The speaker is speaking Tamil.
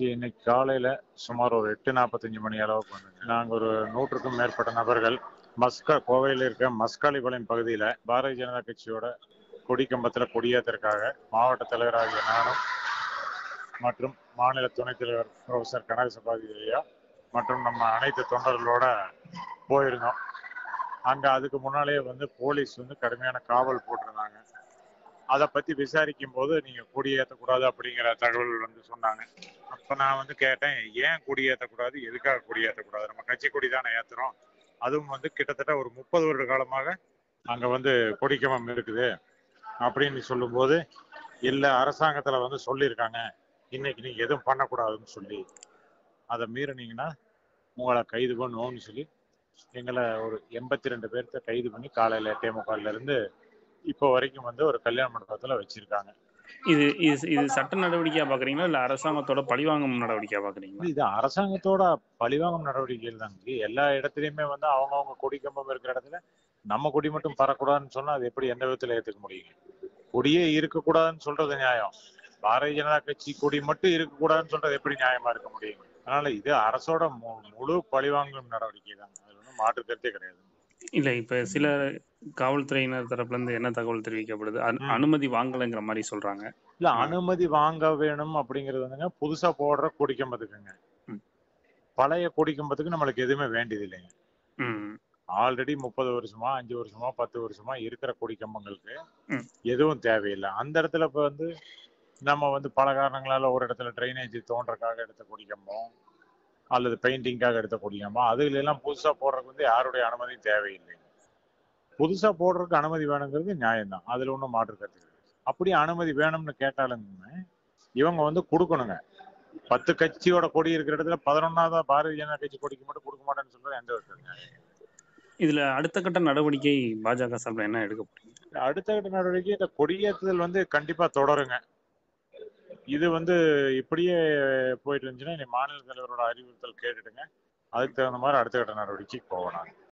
இன்னைக்கு இன்னைக்கு காலையில சுமார் ஒரு எட்டு நாற்பத்தஞ்சு மணி அளவுக்கு வந்து நாங்கள் ஒரு நூற்றுக்கும் மேற்பட்ட நபர்கள் மஸ்கா கோவையில் இருக்க மஸ்காலிபாளையம் பகுதியில் பாரதிய ஜனதா கட்சியோட கொடி கம்பத்தில் கொடியேற்றற்காக மாவட்ட தலைவராகிய நானும் மற்றும் மாநில துணைத் தலைவர் ப்ரொஃபசர் கனகசபாதி ஐயா மற்றும் நம்ம அனைத்து தொண்டர்களோட போயிருந்தோம் அங்க அதுக்கு முன்னாலேயே வந்து போலீஸ் வந்து கடுமையான காவல் போட்டிருந்தாங்க அதை பத்தி விசாரிக்கும் போது நீங்க கொடியேற்றக்கூடாது அப்படிங்கிற தகவல் வந்து சொன்னாங்க அப்ப நான் வந்து கேட்டேன் ஏன் கொடியேற்றக்கூடாது எதுக்காக கொடியேற்றக்கூடாது நம்ம கட்சி கொடி தானே ஏத்துறோம் அதுவும் வந்து கிட்டத்தட்ட ஒரு முப்பது வருட காலமாக அங்க வந்து கொடிக்கம்பம் இருக்குது அப்படின்னு சொல்லும்போது இல்ல அரசாங்கத்துல வந்து சொல்லியிருக்காங்க இன்னைக்கு நீங்க எதுவும் பண்ணக்கூடாதுன்னு சொல்லி அதை மீறினீங்கன்னா உங்களை கைது பண்ணுவோம்னு சொல்லி எங்களை ஒரு எண்பத்தி ரெண்டு பேர்த்த கைது பண்ணி காலையில எட்டே முக்கால்ல இருந்து இப்போ வரைக்கும் வந்து ஒரு கல்யாண மண்டபத்துல வச்சிருக்காங்க இது இது இது சட்ட நடவடிக்கையா பாக்குறீங்களா இல்ல அரசாங்கத்தோட பழிவாங்கும் நடவடிக்கையா பாக்குறீங்களா இது அரசாங்கத்தோட பழிவாங்கும் நடவடிக்கைகள் தான் இது எல்லா இடத்துலயுமே வந்து அவங்கவங்க கொடி கம்பம் இருக்கிற இடத்துல நம்ம கொடி மட்டும் பறக்கூடாதுன்னு சொன்னா அது எப்படி எந்த விதத்துல ஏத்துக்க முடியும் கொடியே இருக்கக்கூடாதுன்னு சொல்றது நியாயம் பாரதிய ஜனதா கட்சி கொடி மட்டும் இருக்கக்கூடாதுன்னு சொல்றது எப்படி நியாயமா இருக்க முடியும் அதனால இது அரசோட மு- முழு பழிவாங்கும் நடவடிக்கை தான் அது ஒன்றும் மாற்று கருத்தே கிடையாது இல்ல இப்ப சில காவல்துறையினர் தரப்புல இருந்து என்ன தகவல் தெரிவிக்கப்படுது அனு- ம். அனுமதி வாங்கலைங்கிற மாதிரி சொல்றாங்க இல்ல ம். அனுமதி வாங்க வேணும் அப்படிங்கிறது வந்துங்க புதுசா போடுற கொடி கம்பத்துக்குங்க ம். பழைய கொடி கம்பத்துக்கு நம்மளுக்கு எதுவுமே வேண்டியது இல்லைங்க ம் ஆல்ரெடி முப்பது வருஷமா அஞ்சு வருஷமா பத்து வருஷமா இருக்கிற கொடி கம்பங்களுக்கு ம். எதுவும் தேவையில்லை அந்த இடத்துல இப்ப வந்து நம்ம வந்து பல காரணங்களால ஒரு இடத்துல ட்ரைனேஜ் தோன்றக்காக எடுத்த கொடி கம்பம் அல்லது பெயிண்டிங்காக எடுத்த கொடி கம்பம் அதுல எல்லாம் புதுசா போடுறதுக்கு வந்து யாருடைய அனுமதியும் தேவையில்லை புதுசா போடுறதுக்கு அனுமதி வேணுங்கிறது நியாயம்தான் அதுல ஒன்றும் மாற்று கருத்து கிடையாது அப்படி அனுமதி வேணும்னு கேட்டாலுமே இவங்க வந்து கொடுக்கணுங்க பத்து கட்சியோட கொடி இருக்கிற இடத்துல பதினொன்னாவதா பாரதிய ஜனதா கட்சி கொடிக்கு மட்டும் கொடுக்க மாட்டேன்னு சொல்றது எந்த விதத்துல நியாயம்? இதுல அடுத்த கட்ட நடவடிக்கை பாஜக சார்பில் என்ன எடுக்க போறீங்க அடுத்த கட்ட நடவடிக்கை இந்த கொடியேற்றுதல் வந்து கண்டிப்பா தொடருங்க இது வந்து இப்படியே போயிட்டு இருந்துச்சுன்னா இனி மாநில தலைவரோட அறிவுறுத்தல் கேட்டுடுங்க அதுக்கு தகுந்த மாதிரி அடுத்த கட்ட நடவடிக்கைக்கு போவோம் நாங்க